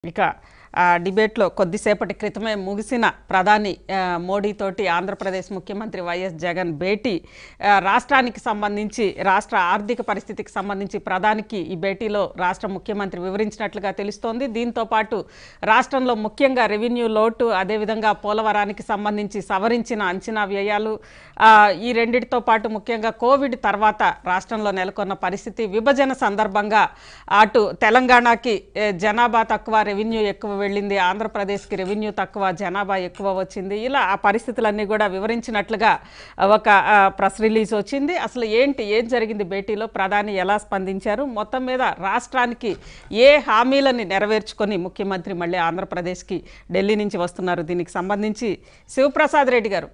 ఇక ఆ, డిబేట్లో కొద్దిసేపటి క్రితమే ముగిసిన ప్రధాని ఆ, మోడీతోటి ఆంధ్రప్రదేశ్ ముఖ్యమంత్రి వైఎస్ జగన్ భేటీ ఆ, రాష్ట్రానికి సంబంధించి రాష్ట్ర ఆర్థిక పరిస్థితికి సంబంధించి ప్రధానికి ఈ భేటీలో రాష్ట్ర ముఖ్యమంత్రి వివరించినట్లుగా తెలుస్తోంది దీంతో పాటు రాష్ట్రంలో ముఖ్యంగా రెవెన్యూ లోటు అదేవిధంగా పోలవరానికి సంబంధించి సవరించిన అంచనా వ్యయాలు ఆ, ఈ రెండిటితో పాటు ముఖ్యంగా కోవిడ్ తర్వాత రాష్ట్రంలో నెలకొన్న పరిస్థితి విభజన సందర్భంగా అటు తెలంగాణకి ఏ, జనాభా తక్కువ రెవెన్యూ ఎక్కువ వెళ్ళింది ఆంధ్రప్రదేశ్కి రెవెన్యూ తక్కువ జనాభా ఎక్కువ వచ్చింది ఇలా ఆ పరిస్థితులన్నీ కూడా వివరించినట్లుగా ఒక ఆ, ప్రెస్ రిలీజ్ వచ్చింది అసలు ఏంటి ఏం జరిగింది భేటీలో ప్రధాని ఎలా స్పందించారు మొత్తం మీద రాష్ట్రానికి ఏ హామీలని నెరవేర్చుకొని ముఖ్యమంత్రి మళ్ళీ ఆంధ్రప్రదేశ్కి ఢిల్లీ నుంచి వస్తున్నారు దీనికి సంబంధించి శివప్రసాద్ రెడ్డి గారు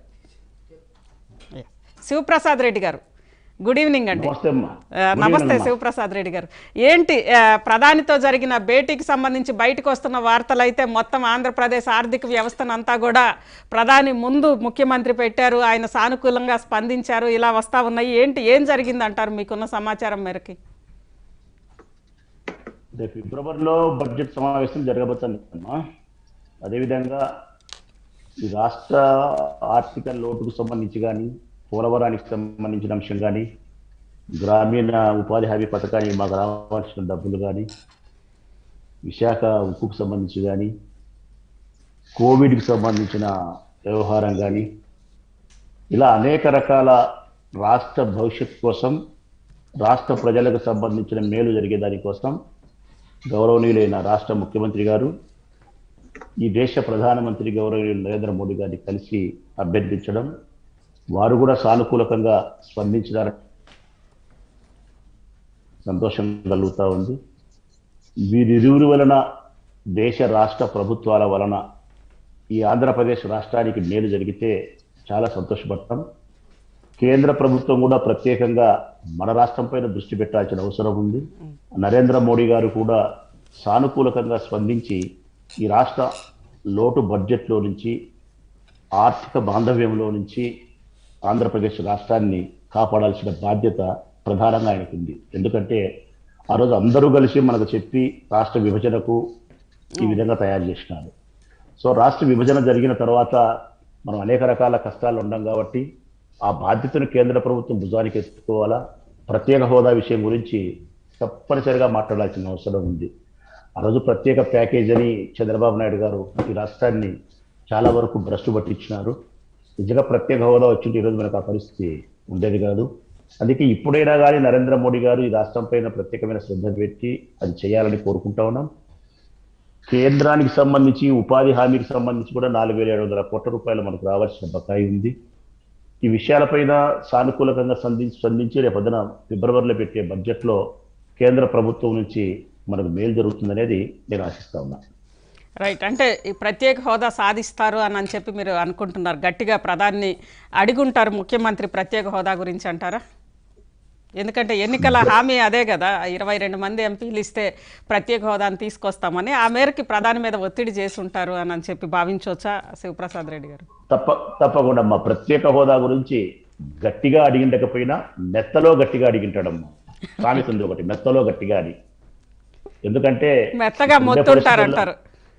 శివప్రసాద్ రెడ్డి గారు గుడ్ ఈవినింగ్ అండి నమస్తే అమ్మా ఆ, నమస్తే శివప్రసాద్ రెడ్డి గారు ఏంటి ఆ, ప్రధానితో జరిగిన భేటీకి సంబంధించి బయటకు వస్తున్న వార్తలు అయితే మొత్తం ఆంధ్రప్రదేశ్ ఆర్థిక వ్యవస్థను అంతా కూడా ప్రధాని ముందు ముఖ్యమంత్రి పెట్టారు ఆయన సానుకూలంగా స్పందించారు ఇలా వస్తా ఉన్నాయి ఏంటి ఏం జరిగింది అంటారు మీకున్న సమాచారం మేరకి రేపు ఫిబ్రవరిలో బడ్జెట్ సమావేశం జరగబోతుంది అమ్మా అదేవిధంగా ఈ రాష్ట్ర ఆర్థిక లోటుకు సంబంధించి కానీ పోలవరానికి సంబంధించిన అంశం కానీ గ్రామీణ ఉపాధి హామీ పథకానికి మాకు రావాల్సిన డబ్బులు కానీ విశాఖ ఉక్కుకు సంబంధించి కానీ కోవిడ్కి సంబంధించిన వ్యవహారం కానీ ఇలా అనేక రకాల రాష్ట్ర భవిష్యత్ కోసం రాష్ట్ర ప్రజలకు సంబంధించిన మేలు జరిగే దానికోసం గౌరవనీయులైన రాష్ట్ర ముఖ్యమంత్రి గారు ఈ దేశ ప్రధానమంత్రి గౌరవనీయులు నరేంద్ర మోడీ గారిని కలిసి అభ్యర్థించడం వారు కూడా సానుకూలకంగా స్పందించడానికి సంతోషం కలుగుతూ ఉంది వీరిరువురి వలన దేశ రాష్ట్ర ప్రభుత్వాల వలన ఈ ఆంధ్రప్రదేశ్ రాష్ట్రానికి మేలు జరిగితే చాలా సంతోషపడతాం కేంద్ర ప్రభుత్వం కూడా ప్రత్యేకంగా మన రాష్ట్రం పైన దృష్టి పెట్టాల్సిన అవసరం ఉంది నరేంద్ర మోడీ గారు కూడా సానుకూలకంగా స్పందించి ఈ రాష్ట్ర లోటు బడ్జెట్లో నుంచి ఆర్థిక బాంధవ్యంలో నుంచి ఆంధ్రప్రదేశ్ రాష్ట్రాన్ని కాపాడాల్సిన బాధ్యత ప్రధానంగా ఆయనకుంది ఎందుకంటే ఆ రోజు అందరూ కలిసి మనకు చెప్పి రాష్ట్ర విభజనకు ఈ విధంగా తయారు చేసినారు సో రాష్ట్ర విభజన జరిగిన తర్వాత మనం అనేక రకాల కష్టాలు ఉండం కాబట్టి ఆ బాధ్యతను కేంద్ర ప్రభుత్వం భుజానికి ఎత్తుకోవాలా ప్రత్యేక హోదా విషయం గురించి తప్పనిసరిగా మాట్లాడాల్సిన అవసరం ఉంది ఆ రోజు ప్రత్యేక ప్యాకేజ్ అని చంద్రబాబు నాయుడు గారు ఈ రాష్ట్రాన్ని చాలా వరకు భ్రష్టు పట్టించినారు నిజంగా ప్రత్యేక హోదా వచ్చింటే ఈరోజు మనకు ఆ పరిస్థితి ఉండేది కాదు అందుకే ఇప్పుడైనా కానీ నరేంద్ర మోడీ గారు ఈ రాష్ట్రం పైన ప్రత్యేకమైన శ్రద్ధ పెట్టి అది చేయాలని కోరుకుంటా ఉన్నాం కేంద్రానికి సంబంధించి ఉపాధి హామీకి సంబంధించి కూడా నాలుగు వేల ఏడు వందల కోట్ల రూపాయలు మనకు రావాల్సిన బకాయి ఉంది ఈ విషయాలపైన సానుకూలంగా స్పందించి స్పందించి రేపొద్దున ఫిబ్రవరిలో పెట్టే బడ్జెట్లో కేంద్ర ప్రభుత్వం నుంచి మనకు మేలు జరుగుతుందనేది నేను ఆశిస్తా ఉన్నా రైట్ అంటే ఈ ప్రత్యేక హోదా సాధిస్తారు అని అని చెప్పి మీరు అనుకుంటున్నారు గట్టిగా ప్రధాని అడిగుంటారు ముఖ్యమంత్రి ప్రత్యేక హోదా గురించి అంటారా ఎందుకంటే ఎన్నికల హామీ అదే కదా ఇరవై రెండు మంది ఎంపీలు ఇస్తే ప్రత్యేక హోదాను తీసుకొస్తామని ఆ మేరకు ప్రధాని మీద ఒత్తిడి చేసి ఉంటారు అని అని చెప్పి భావించవచ్చా శివప్రసాద్ రెడ్డి గారు తప్ప తప్పకుండా అమ్మా ప్రత్యేక హోదా గురించి గట్టిగా అడిగిండకపోయినా మెత్తలో గట్టిగా అడిగింటాడమ్మా సామెత ఉంది ఒకటి మెత్తలో గట్టిగా అని ఎందుకంటే మెత్తగా ఉండే మొత్తుంటారంటారు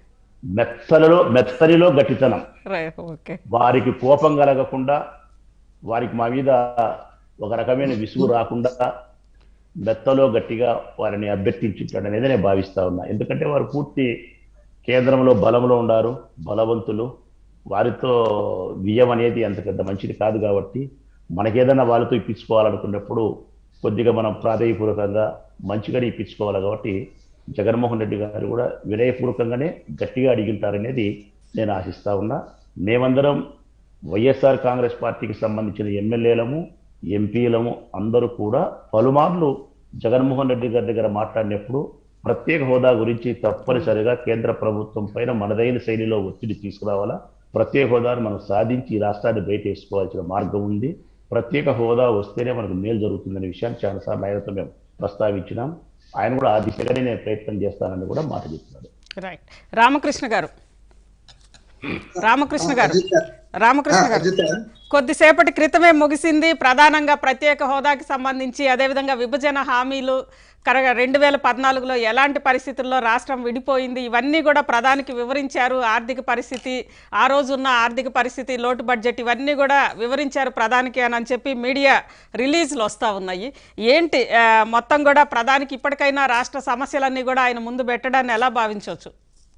మెత్తలలో మెత్తనిలో గట్టితనం రైట్ ఓకే వారికి కోపం కలగకుండా వారికి మా మీద ఒక రకమైన విసుగు రాకుండా మెత్తలో గట్టిగా వారిని అభ్యర్థించుంటాడు అనేది నేను భావిస్తా ఉన్నా ఎందుకంటే వారు పూర్తి కేంద్రంలో బలంలో ఉన్నారు బలవంతులు వారితో విజయం అనేది అంత పెద్ద మంచిది కాదు కాబట్టి మనకేదైనా వాళ్ళతో ఇప్పించుకోవాలనుకున్నప్పుడు కొద్దిగా మనం ప్రాధేయపూర్వకంగా మంచిగానే ఇప్పించుకోవాలి కాబట్టి జగన్మోహన్ రెడ్డి గారు కూడా వినయపూర్వకంగానే గట్టిగా అడిగింటారనేది నేను ఆశిస్తా ఉన్నా మేమందరం వైఎస్ఆర్ కాంగ్రెస్ పార్టీకి సంబంధించిన ఎమ్మెల్యేలము ఎంపీలము అందరూ కూడా పలుమార్లు జగన్మోహన్ రెడ్డి గారి దగ్గర మాట్లాడినప్పుడు ప్రత్యేక హోదా గురించి తప్పనిసరిగా కేంద్ర ప్రభుత్వం పైన మనదైన శైలిలో ఒత్తిడి తీసుకురావాలా ప్రత్యేక హోదాను మనం సాధించి ఈ రాష్ట్రాన్ని బయట వేసుకోవాల్సిన మార్గం ఉంది ప్రత్యేక హోదా వస్తేనే మనకు మేలు జరుగుతుందనే విషయాన్ని చాలాసార్లు ఆయనతో మేము ప్రస్తావించినాం ఆయన కూడా ఆ దిశగానే నేను ప్రయత్నం చేస్తానని కూడా మాట చెప్తున్నాడు రైట్ రామకృష్ణ గారు రామకృష్ణ గారు అజిత్ గారు రామకృష్ణ గారు అజిత కొద్దిసేపటి క్రితమే ముగిసింది ప్రధానంగా ప్రత్యేక హోదాకి సంబంధించి అదేవిధంగా విభజన హామీలు కరగ రెండు వేల పద్నాలుగులో ఎలాంటి పరిస్థితుల్లో రాష్ట్రం విడిపోయింది ఇవన్నీ కూడా ప్రధానికి వివరించారు ఆర్థిక పరిస్థితి ఆ రోజు ఉన్న ఆర్థిక పరిస్థితి లోటు బడ్జెట్ ఇవన్నీ కూడా వివరించారు ప్రధానికి అని అని చెప్పి మీడియా రిలీజ్లు వస్తూ ఉన్నాయి ఏంటి ఆ, మొత్తం కూడా ప్రధానికి ఇప్పటికైనా రాష్ట్ర సమస్యలన్నీ కూడా ఆయన ముందు పెట్టడాన్ని ఎలా భావించవచ్చు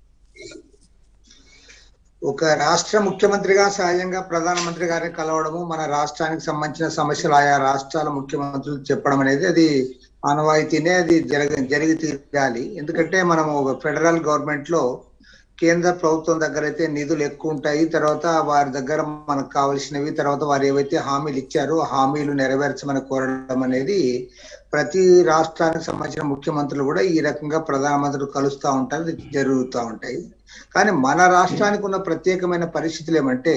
ఒక రాష్ట్ర ముఖ్యమంత్రిగా సహజంగా ప్రధానమంత్రి గారిని కలవడము మన రాష్ట్రానికి సంబంధించిన సమస్యలు ఆయా రాష్ట్రాల ముఖ్యమంత్రులు చెప్పడం అనేది అది ఆనవాయితీనే అది జరగ జరిగి తీరాలి ఎందుకంటే మనము ఫెడరల్ గవర్నమెంట్ లో కేంద్ర ప్రభుత్వం దగ్గర అయితే నిధులు ఎక్కువ ఉంటాయి తర్వాత వారి దగ్గర మనకు కావాల్సినవి తర్వాత వారు ఏవైతే హామీలు ఇచ్చారో ఆ హామీలు నెరవేర్చమని కోరడం అనేది ప్రతి రాష్ట్రానికి సంబంధించిన ముఖ్యమంత్రులు కూడా ఈ రకంగా ప్రధానమంత్రులు కలుస్తూ ఉంటారు ఇది జరుగుతూ ఉంటాయి కానీ మన రాష్ట్రానికి ఉన్న ప్రత్యేకమైన పరిస్థితులు ఏమంటే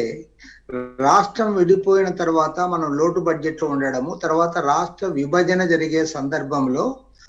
రాష్ట్రం విడిపోయిన తర్వాత మనం లోటు బడ్జెట్ లో ఉండడము తర్వాత రాష్ట్ర విభజన జరిగే సందర్భంలో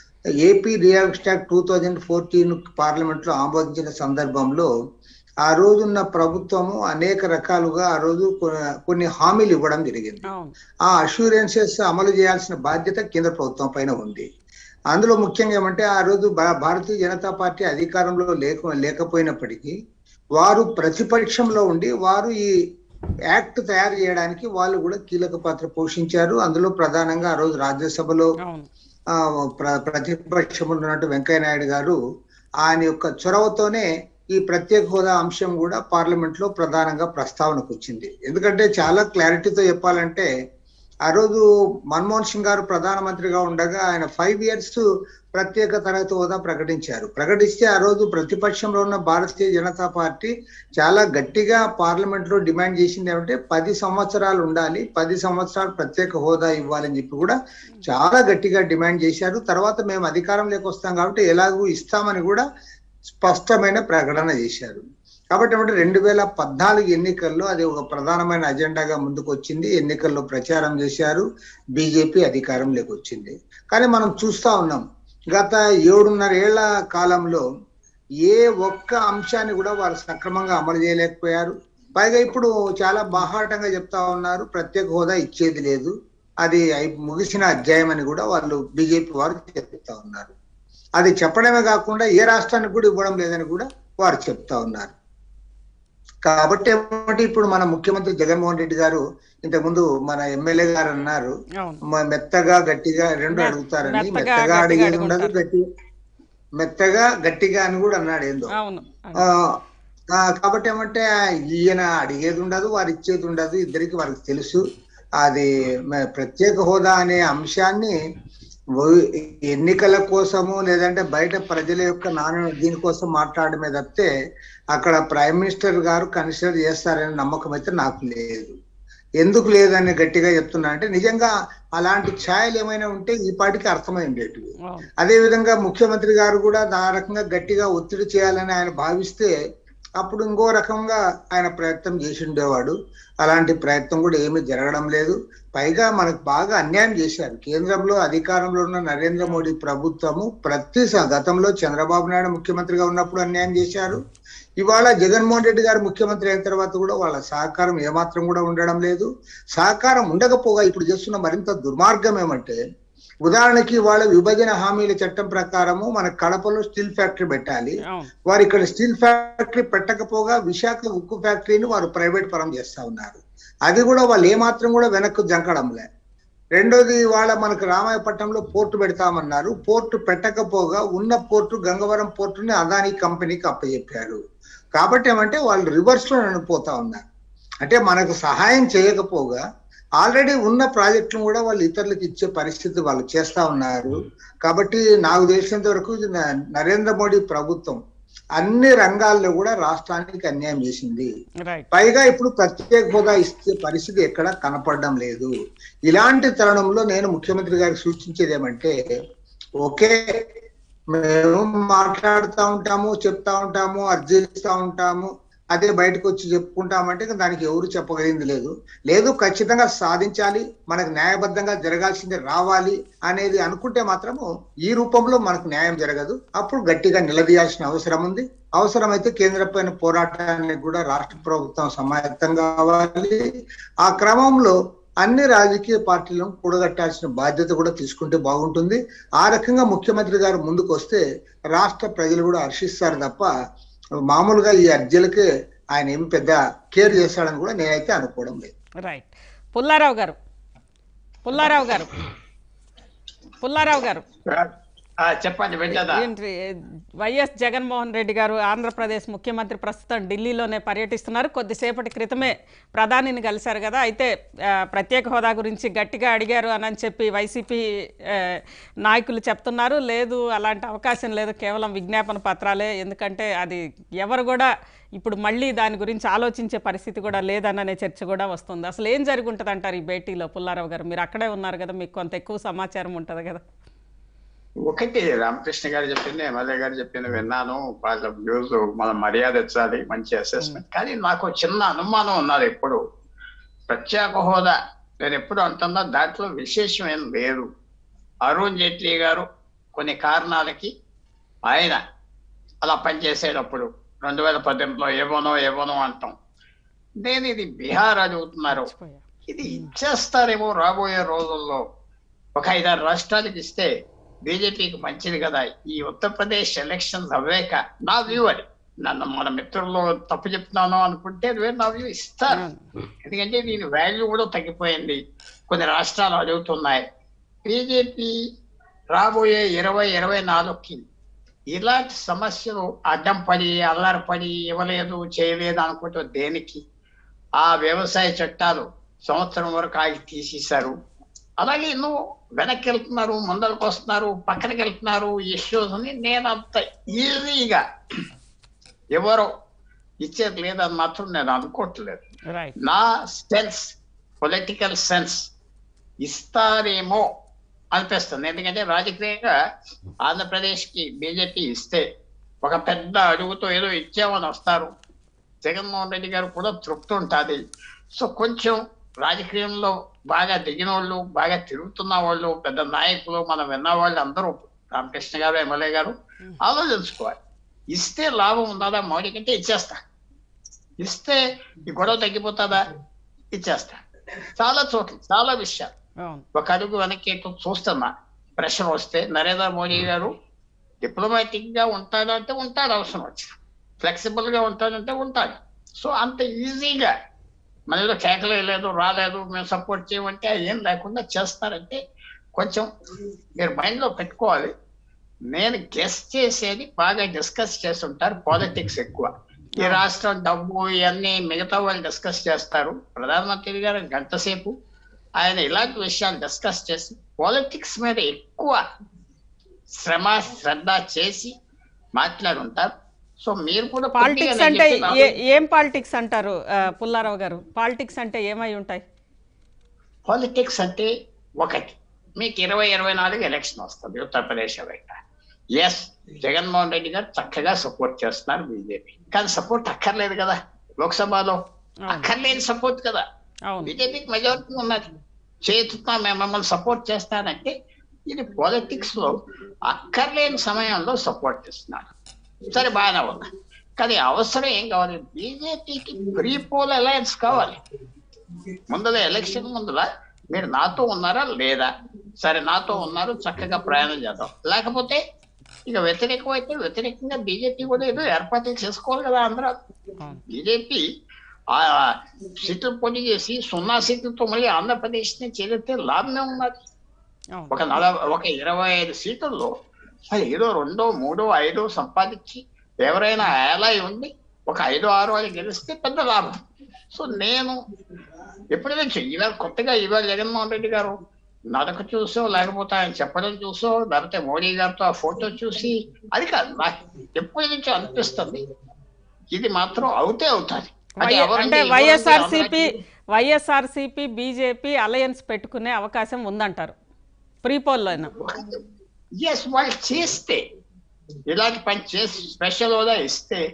AP react act two thousand fourteen parliament లో ఆమోదించిన సందర్భంలో ఆ రోజున్న ప్రభుత్వము అనేక రకాలుగా ఆ రోజు కొ- కొన్ని హామీలు ఇవ్వడం జరిగింది అవును ఆ అష్యూరెన్సెస్ అమలు చేయాల్సిన బాధ్యత కేంద్ర ప్రభుత్వం పైన ఉంది అందులో ముఖ్యంగా ఏమంటే ఆ రోజు భా- భారతీయ జనతా పార్టీ అధికారంలో లేక లేకపోయినప్పటికీ వారు ప్రతిపక్షంలో ఉండి వారు ఈ యాక్ట్ తయారు చేయడానికి వాళ్ళు కూడా కీలక పాత్ర పోషించారు అందులో ప్రధానంగా ఆ రోజు రాజ్యసభలో అవును ఆ, ప్ర ప్రతిపక్షంలో ఉన్నట్టు వెంకయ్య నాయుడు గారు ఆయన యొక్క చొరవతోనే ఈ ప్రత్యేక హోదా అంశం కూడా పార్లమెంట్ లో ప్రధానంగా ప్రస్తావనకు వచ్చింది ఎందుకంటే చాలా క్లారిటీతో చెప్పాలంటే ఆ రోజు మన్మోహన్ సింగ్ గారు ప్రధానమంత్రిగా ఉండగా ఆయన ఫైవ్ ఇయర్స్ ప్రత్యేక తరగతి హోదా ప్రకటించారు ప్రకటిస్తే ఆ రోజు ప్రతిపక్షంలో ఉన్న భారతీయ జనతా పార్టీ చాలా గట్టిగా పార్లమెంట్ లో డిమాండ్ చేసింది ఏమంటే పది సంవత్సరాలు ఉండాలి పది సంవత్సరాలు ప్రత్యేక హోదా ఇవ్వాలని చెప్పి కూడా చాలా గట్టిగా డిమాండ్ చేశారు తర్వాత మేము అధికారంలోకి వస్తాం కాబట్టి ఎలాగూ ఇస్తామని కూడా స్పష్టమైన ప్రకటన చేశారు కాబట్టి ఏమంటే రెండు వేల పద్నాలుగు ఎన్నికల్లో అది ఒక ప్రధానమైన అజెండాగా ముందుకు వచ్చింది ఎన్నికల్లో ప్రచారం చేశారు బీజేపీ అధికారంలోకి వచ్చింది కానీ మనం చూస్తా ఉన్నాం గత ఏడున్నర ఏళ్ల కాలంలో ఏ ఒక్క అంశాన్ని కూడా వారు సక్రమంగా అమలు చేయలేకపోయారు పైగా ఇప్పుడు చాలా బాహాటంగా చెప్తా ఉన్నారు ప్రత్యేక హోదా ఇచ్చేది లేదు అది అయి- ముగిసిన అధ్యాయం అని కూడా వాళ్ళు బీజేపీ వారు చెప్తా ఉన్నారు అది చెప్పడమే కాకుండా ఏ రాష్ట్రానికి కూడా ఇవ్వడం లేదని కూడా వారు చెప్తా ఉన్నారు కాబట్టి ఏమంటే ఇప్పుడు మన ముఖ్యమంత్రి జగన్మోహన్ రెడ్డి గారు ఇంతకుముందు మన ఎమ్మెల్యే గారు అన్నారు అవును మ- మెత్తగా గట్టిగా రెండు మె- అడుగుతారని మెత్తగా, మెత్తగా గట్టిగా అడిగేది ఉండదు అడుగుతారు. గట్టి మెత్తగా గట్టిగా అని కూడా అన్నాడు ఏందో అవును ఆ, ఆ, కాబట్టి ఏమంటే ఈయన అడిగేది ఉండదు వారు ఇచ్చేది ఉండదు ఇద్దరికి వారికి తెలుసు అది మ- ప్రత్యేక హోదా అనే అంశాన్ని ఓ- ఎన్నికల కోసము లేదంటే బయట ప్రజల యొక్క నాన్న దీనికోసం మాట్లాడమే తప్పితే అక్కడ ప్రైమ్ మినిస్టర్ గారు కన్సిడర్ చేస్తారనే నమ్మకం అయితే నాకు లేదు ఎందుకు లేదని గట్టిగా చెప్తున్నా అంటే నిజంగా అలాంటి ఛాయలు ఏమైనా ఉంటే ఈ పాటికి అర్థమై ఉండేటివి అవును అదే విధంగా ముఖ్యమంత్రి గారు కూడా ఆ రకంగా గట్టిగా ఒత్తిడి చేయాలని ఆయన భావిస్తే అప్పుడు ఇంకో రకంగా ఆయన ప్రయత్నం చేసి ఉండేవాడు అలాంటి ప్రయత్నం కూడా ఏమీ జరగడం లేదు పైగా మనకు బాగా అన్యాయం చేశారు కేంద్రంలో అధికారంలో ఉన్న నరేంద్ర మోడీ ప్రభుత్వము ప్రతి స- గతంలో చంద్రబాబు నాయుడు ముఖ్యమంత్రిగా ఉన్నప్పుడు అన్యాయం చేశారు ఇవాళ జగన్మోహన్ రెడ్డి గారు ముఖ్యమంత్రి అయిన తర్వాత కూడా వాళ్ళ సహకారం ఏమాత్రం కూడా ఉండడం లేదు సహకారం ఉండకపోగా ఇప్పుడు చేస్తున్న మరింత దుర్మార్గం ఏమంటే ఉదాహరణకి వాళ్ళ విభజన హామీల చట్టం ప్రకారము మన కడపలో స్టీల్ ఫ్యాక్టరీ పెట్టాలి అవును వారు ఇక్కడ స్టీల్ ఫ్యాక్టరీ పెట్టకపోగా విశాఖ ఉక్కు ఫ్యాక్టరీని వారు ప్రైవేట్ పరం చేస్తా ఉన్నారు అది కూడా వాళ్ళు ఏమాత్రం కూడా వెనక్కు జంకడంలే రెండోది వాళ్ళ మనకు రామాయపట్నంలో పోర్టు పెడతామన్నారు పోర్టు పెట్టకపోగా ఉన్న పోర్టు గంగవరం పోర్టుని అదాని కంపెనీకి అప్పచెప్పారు కాబట్టి ఏమంటే వాళ్ళు రివర్స్ లో నడిపోతా ఉన్నారు అంటే మనకు సహాయం చేయకపోగా ఆల్రెడీ ఉన్న ప్రాజెక్టులు కూడా వాళ్ళు ఇతరులకు ఇచ్చే పరిస్థితి వాళ్ళు చేస్తా ఉన్నారు కాబట్టి నాకు తెలిసినంత వరకు ఇది న- నరేంద్ర మోడీ ప్రభుత్వం అన్ని రంగాల్లో కూడా రాష్ట్రానికి అన్యాయం చేసింది రైట్ పైగా ఇప్పుడు ప్రత్యేక హోదా ఇచ్చే పరిస్థితి ఎక్కడ కనపడడం లేదు ఇలాంటి తరుణంలో నేను ముఖ్యమంత్రి గారికి సూచించేది ఏమంటే ఓకే మేము మాట్లాడుతూ ఉంటాము చెప్తా ఉంటాము అర్జిస్తా ఉంటాము అదే బయటకు వచ్చి చెప్పుకుంటామంటే ఇంకా దానికి ఎవరు చెప్పగలిగింది లేదు లేదు ఖచ్చితంగా సాధించాలి మనకు న్యాయబద్ధంగా జరగాల్సింది రావాలి అనేది అనుకుంటే మాత్రము ఈ రూపంలో మనకు న్యాయం జరగదు అప్పుడు గట్టిగా నిలదీయాల్సిన అవసరం ఉంది అవసరమైతే కేంద్ర పైన పోరాటానికి కూడా రాష్ట్ర ప్రభుత్వం సమాయత్తం కావాలి ఆ క్రమంలో అన్ని రాజకీయ పార్టీలను కూడగట్టాల్సిన బాధ్యత కూడా తీసుకుంటే బాగుంటుంది ఆ రకంగా ముఖ్యమంత్రి గారు ముందుకు వస్తే రాష్ట్ర ప్రజలు కూడా హర్షిస్తారు తప్ప మామూలుగా ఈ అర్జీలకే ఆయన ఏం పెద్ద కేర్ చేస్తాడని కూడా నేనైతే అనుకోవడం లేదు రైట్ పుల్లారావు గారు పుల్లారావు గారు పుల్లారావు గారు ఆ, చెప్పండి వింటదా ఏంటి వైఎస్ జగన్మోహన్ రెడ్డి గారు ఆంధ్రప్రదేశ్ ముఖ్యమంత్రి ప్రస్తుతం ఢిల్లీలోనే పర్యటిస్తున్నారు కొద్దిసేపటి క్రితమే ప్రధానిని కలిశారు కదా అయితే ఆ, ప్రత్యేక హోదా గురించి గట్టిగా అడిగారు అని చెప్పి వైసీపీ ఆ, నాయకులు చెప్తున్నారు లేదు అలాంటి అవకాశం లేదు కేవలం విజ్ఞాపన పత్రాలే ఎందుకంటే అది ఎవరు కూడా ఇప్పుడు మళ్ళీ దాని గురించి ఆలోచించే పరిస్థితి కూడా లేదననే చర్చ కూడా వస్తుంది అసలు ఏం జరిగి ఉంటుంది అంటారు ఈ భేటీలో పుల్లారావు గారు మీరు అక్కడే ఉన్నారు కదా మీకు కొంత ఎక్కువ సమాచారం ఉంటుంది కదా ఒకటి రామకృష్ణ గారు చెప్పింది ఎమ్మెల్యే గారు చెప్పింది విన్నాను వాళ్ళ వ్యూస్ మనం మర్యాద ఇచ్చాలి మంచి అసెస్మెంట్ కానీ నాకు చిన్న అనుమానం ఉన్నది ఎప్పుడు ప్రత్యేక హోదా నేను ఎప్పుడు అంటున్నా దాంట్లో విశేషం ఏం లేదు అరుణ్ జైట్లీ గారు కొన్ని కారణాలకి ఆయన అలా పనిచేసేటప్పుడు రెండు వేల పద్దెనిమిదిలో ఏమోనో ఏమోనో అంటాం నేను ఇది బీహార్ అడుగుతున్నారు మర్చిపోయా. ఇది ఇచ్చేస్తారేమో రాబోయే రోజుల్లో ఒక ఐదారు రాష్ట్రాలకు ఇస్తే బీజేపీకి మంచిది కదా ఈ ఉత్తరప్రదేశ్ ఎలక్షన్స్ అవ్వాక నా వ్యూ అది నన్ను మన మిత్రుల్లో తప్పు చెప్తున్నాను అనుకుంటే అది వేరు నా వ్యూ ఇస్తారు ఎందుకంటే దీని వాల్యూ కూడా తగ్గిపోయింది కొన్ని రాష్ట్రాలు అడుగుతున్నాయి బీజేపీ రాబోయే ఇరవై ఇరవై నాలుగుకి ఇలాంటి సమస్యలు అడ్డం పడి అల్లారపడి ఇవ్వలేదు చేయలేదు అనుకుంటే దేనికి ఆ వ్యవసాయ చట్టాలు సంవత్సరం వరకు ఆగి తీసేశారు అలాగే ఎన్నో వెనక్కి వెళ్తున్నారు ముందరకు వస్తున్నారు పక్కనకి వెళ్తున్నారు ఇష్యూస్ అని నేను అంత ఈజీగా ఎవరో ఇచ్చేది లేదని మాత్రం నేను అనుకోవట్లేదు రైట్ నా సెన్స్ పొలిటికల్ సెన్స్ ఇస్తారేమో అనిపిస్తుంది ఎందుకంటే రాజకీయంగా ఆంధ్రప్రదేశ్ కి బీజేపీ ఇస్తే ఒక పెద్ద అడుగుతో ఏదో ఇచ్చామని వస్తారు జగన్మోహన్ రెడ్డి గారు కూడా తృప్తి ఉంటుంది సో కొంచెం రాజకీయంలో బాగా దిగిన వాళ్ళు బాగా తిరుగుతున్న వాళ్ళు పెద్ద నాయకులు మనం విన్న వాళ్ళు అందరూ రామకృష్ణ గారు ఎమ్మెల్యే గారు ఆలోచించుకోవాలి ఇస్తే లాభం ఉందా మోడీ కంటే ఇచ్చేస్తా ఇస్తే ఈ గొడవ తగ్గిపోతుందా ఇచ్చేస్తా చాలా చోట్ల చాలా విషయాలు అవును ఒక అడుగు వెనక్కి ఇటు చూస్తున్నా ప్రెషర్ వస్తే నరేంద్ర మోడీ గారు డిప్లొమాటిక్ గా ఉంటాడంటే ఉంటాడు అవసరం వచ్చి ఫ్లెక్సిబుల్ గా ఉంటాడంటే ఉంటాడు సో అంత ఈజీగా మన ఏదో కేకలు లేదు రాలేదు మేము సపోర్ట్ చేయమంటే ఏం లేకుండా చేస్తారంటే కొంచెం మీరు మైండ్ లో పెట్టుకోవాలి నేను గెస్ చేసేది బాగా డిస్కస్ చేస్తుంటారు పాలిటిక్స్ ఎక్కువ ఈ రాష్ట్రం డబ్బు ఇవన్నీ మిగతా వాళ్ళు డిస్కస్ చేస్తారు ప్రధానమంత్రి గారు గంట సేపు ఆయన ఇలాంటి విషయాలు డిస్కస్ చేసి పాలిటిక్స్ మీద ఎక్కువ శ్రమ శ్రద్ధ చేసి మాట్లాడుంటారు సో మీరు కూడా పాలిటిక్స్ అంటే ఏ- ఏం పాలిటిక్స్ అంటారు ఆ, పుల్లారావు గారు పాలిటిక్స్ అంటే ఏమై ఉంటాయి పాలిటిక్స్ అంటే ఒకటి మీకు ఇరవై ఇరవై నాలుగు ఎలక్షన్ వస్తుంది ఉత్తరప్రదేశ్ బయట ఎస్ జగన్మోహన్ రెడ్డి గారు చక్కగా సపోర్ట్ చేస్తున్నారు బీజేపీ కానీ సపోర్ట్ అక్కర్లేదు కదా లోక్సభలో అక్కర్లేని సపోర్ట్ కదా అవును బీజేపీకి మెజారిటీ ఉన్నది చేతున్నా మేము మిమ్మల్ని సపోర్ట్ చేస్తానంటే ఇది పాలిటిక్స్ లో అక్కర్లేని సమయంలో సపోర్ట్ చేస్తున్నారు సరే బాగానే ఉంది కానీ అవసరం ఏం కావాలి బీజేపీకి ప్రీ పోల్ అలయన్స్ కావాలి ముందర ఎలక్షన్ ముందర మీరు నాతో ఉన్నారా లేదా సరే నాతో ఉన్నారు చక్కగా ప్రయాణం చేద్దాం లేకపోతే ఇక వ్యతిరేకం అయితే వ్యతిరేకంగా బీజేపీ కూడా ఏదో ఏర్పాట్లు చేసుకోవాలి కదా అందరూ అవును బీజేపీ ఆ సీట్లు పోటీ చేసి సున్నా సీట్లతో మళ్ళీ ఆంధ్రప్రదేశ్ ని చేరితే లాభమే ఉన్నది అవును ఒక నలభై ఒక ఇరవై ఐదు సీట్లలో మరి ఏదో రెండో మూడో ఐదో సంపాదించి ఎవరైనా ఏలాయి ఉండి ఒక ఐదో ఆరో అది గెలిస్తే పెద్ద లాభం సో నేను ఎప్పుడు నుంచి ఇవాళ కొత్తగా ఇవాళ జగన్మోహన్ రెడ్డి గారు నడక చూసో లేకపోతే ఆయన చెప్పడం చూసో లేకపోతే మోడీ గారితో ఆ ఫోటో చూసి అది కాదు నాకు ఎప్పటి నుంచో అనిపిస్తుంది ఇది మాత్రం అవుతే అవుతుంది అది వై- ఎవరంటే అంటే ఎవరంటే వైఎస్ఆర్సీపీ అందరికీ- వైఎస్ఆర్సీపీ బీజేపీ అలయన్స్ పెట్టుకునే అవకాశం ఉందంటారు ప్రీపోల్లో అయినా ఎస్ వాళ్ళు చేస్తే ఇలాంటి పని చేసి స్పెషల్ హోదా ఇస్తే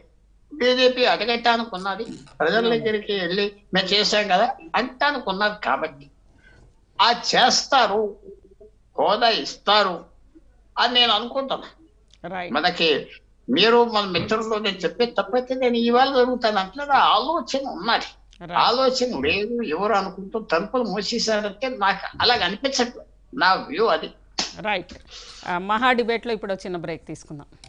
బీజేపీ అడగటానుకున్నది ప్రజల దగ్గరికి వెళ్ళి మేము చేశాం కదా అంటానుకున్నది కాబట్టి ఆ చేస్తారు హోదా ఇస్తారు అని నేను అనుకుంటున్నా రైట్ మనకి మీరు మన మిత్రులు నేను చెప్పే తప్పైతే నేను ఇవాళ జరుగుతాను అంటే నా ఆలోచన ఉన్నది రైట్ ఆలోచన లేదు ఎవరు అనుకుంటూ తలుపులు మూసేశారంటే నాకు అలాగ అనిపించట్లేదు నా వ్యూ అది రైట్ మహా డిబేట్లో ఇప్పుడు ఒక చిన్న బ్రేక్ తీసుకుందాం